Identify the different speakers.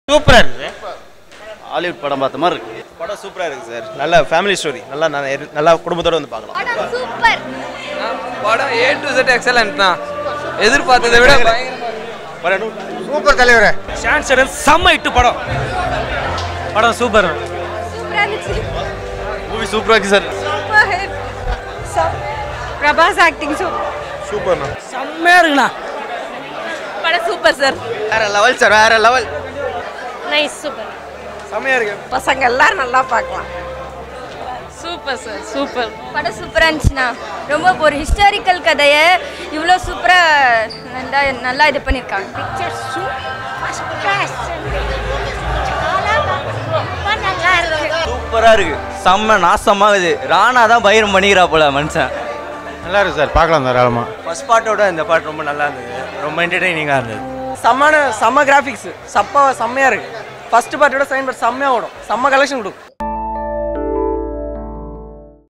Speaker 1: சூப்பரா இருக்குது
Speaker 2: ஹாலிவுட் படம் பார்த்த மாதிரி இருக்கு
Speaker 3: படம் சூப்பராக இருக்குது சார் நல்ல ஃபேமிலி ஸ்டோரி நல்லா நான் நல்லா குடும்பத்தோட வந்து பார்க்கலாம்
Speaker 4: படம் சூப்பர்
Speaker 5: படம் ஏ டு செட் எக்ஸலன்ட் தான் எதிர்பார்த்ததை விட
Speaker 3: சூப்பர் தலைவரே
Speaker 1: சான்சரன் செம்ம இட்டு படம் படம் சூப்பர்
Speaker 4: சூப்பரா இருந்துச்சு
Speaker 2: மூவி சூப்பராக இருக்கு sir
Speaker 4: super hit Prabhas acting super
Speaker 3: சூப்பர்ண்ணா
Speaker 1: செம்மையா இருக்குண்ணா
Speaker 4: படம் சூப்பர் சார்
Speaker 2: வேற லெவல் சார் வேற லெவல்
Speaker 4: நைஸ் சூப்பர்
Speaker 3: செம்மையாக இருக்கு
Speaker 4: பசங்க எல்லாரும் நல்லா பார்க்கலாம் சூப்பர் சார் சூப்பர் படம் சூப்பராக இருந்துச்சுண்ணா ரொம்ப ஒரு ஹிஸ்டாரிக்கல் கதையை இவ்வளோ சூப்பராக நல்லா நல்லா இது பண்ணியிருக்காங்க பிக்சர்
Speaker 2: சூப்பராக இருக்கு செம்ம நாசமாகுது ராணா தான் பயிரம் பண்ணிக்கிறா போல மனுஷன்
Speaker 3: நல்லா இருக்கு சார் பார்க்கலாம் தாராளமாக
Speaker 2: ஃபர்ஸ்ட் பாட்டோட இந்த பாட்டு ரொம்ப நல்லா இருந்தது ரொம்ப என்டர்டைனிங்காக இருந்தது
Speaker 5: செம்மன செம்ம கிராஃபிக்ஸ் சப்பா செம்மையா இருக்கு ஃபர்ஸ்ட் பார்ட்டோட செகண்ட் பார்ட் செம்மையா ஓடும் செம்ம கலெக்ஷன் கொடுக்கும்